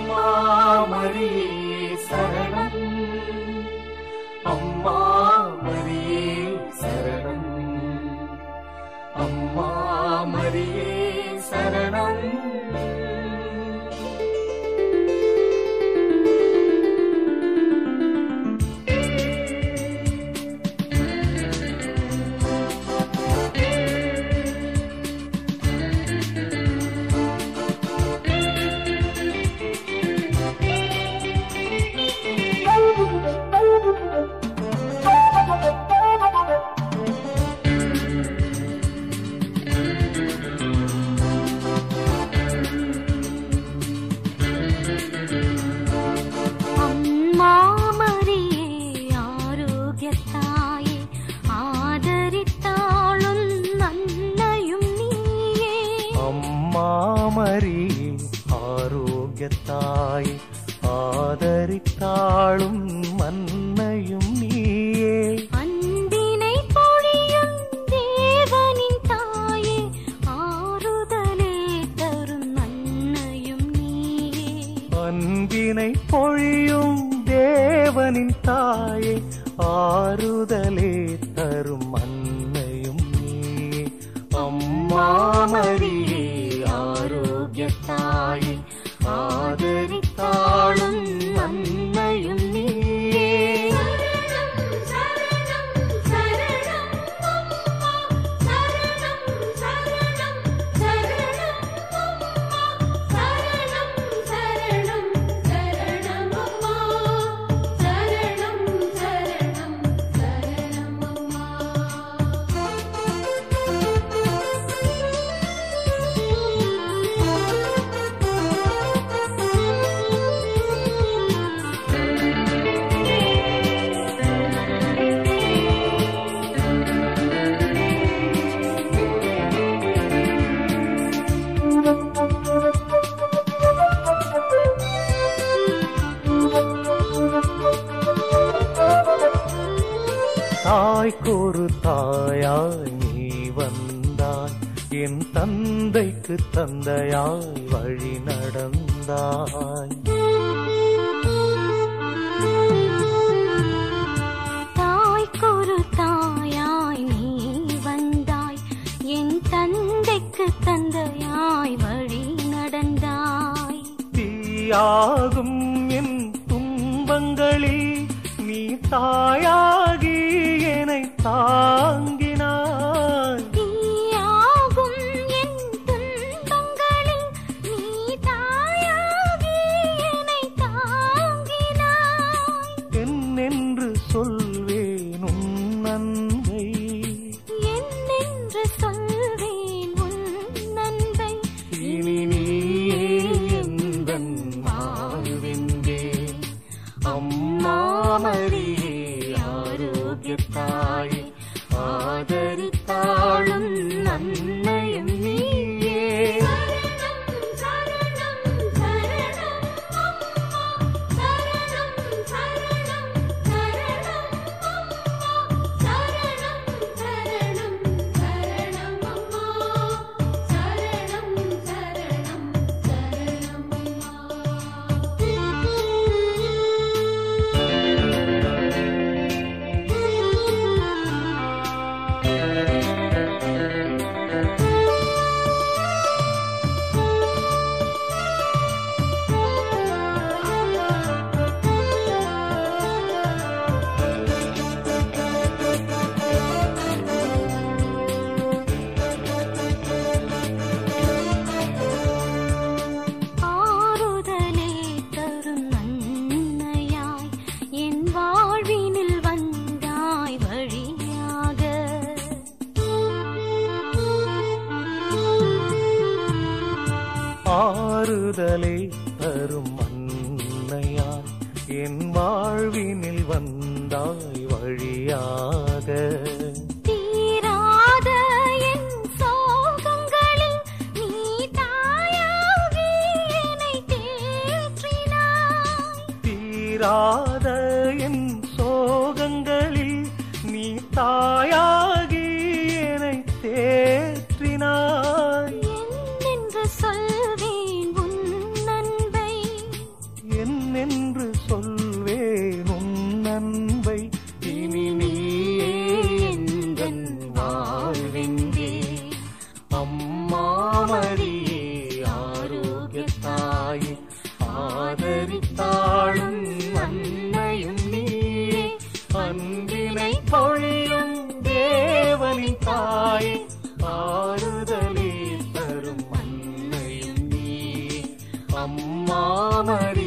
அம்மா மரியே சரணம் அம்மா மரியே சரணம் அம்மா மரியே சரணம் அம்மா மரியே ஆரோக்கியத்தாயே ஆதரித்தாளும் நன்னையும் நீயே அம்மா மரியே ஆரோக்கியத்தாய் ஆதரித்தாளும் மன்னையும் நீயே அன்பினை பொழியும் தேவனின் தாயே ஆறுதலே தரும் நன்னையும் நீயே அன்பினை பொழியும் தேவனின் தாயே ஆறுதலே தரும் அன்னையும் நீயே அம்மா மரியே ஆரோக்கியத்தாயே ஆதரித்தாளும் அன்னையும் நீயே தாய்க்கொரு தாயாய் நீ வந்தாய் என் தந்தைக்கு தந்தையாய் வழி நடந்தாய் தாய்க்கொரு தாயாய் நீ வந்தாய் என் தந்தைக்கு தந்தையாய் வழி நடந்தாய் தீயாகும் என் துன்பங்களில் நீ தாயாகி என்னை தாங்கினாய் தீயாகும் என் துன்பங்களில் நீ தாயாகி என்னை தாங்கினாய் என்னென்று சொல்வேன் உன் அன்பை என்னென்று சொல்வேன் உன் நன்மை இனி நீயே எந்தன் வாழ்வென்றேன் அம்மா மரியே ஆரோக்கியத்தாயே ஆதரித்தாளும் நன்மையும் நீயே ஆறுதலே தரும் நன்மையாய் என் வாழ்வினில் வந்தாய் வழியாக ஆறுதலே தரும் அன்னையாய் என் வாழ்வினில் வந்தாய் வழியாக தீராத என் சோகங்களில் நீ தாயாகி என்னை தேற்றினாய் தீராத என் சோகங்களில் நீ தாயாகி என்னை தேற்றினாய் என்னென்று சொல்வேன் உன் அன்பை அம்மா மரியே ஆரோக்கியத்தாயே ஆதரித்தாளும் அன்னையும் நீயே அன்பினை பொழியும் தேவனின் தாயே ஆறுதலே தரும் அன்னையும் நீயே அம்மா மரியே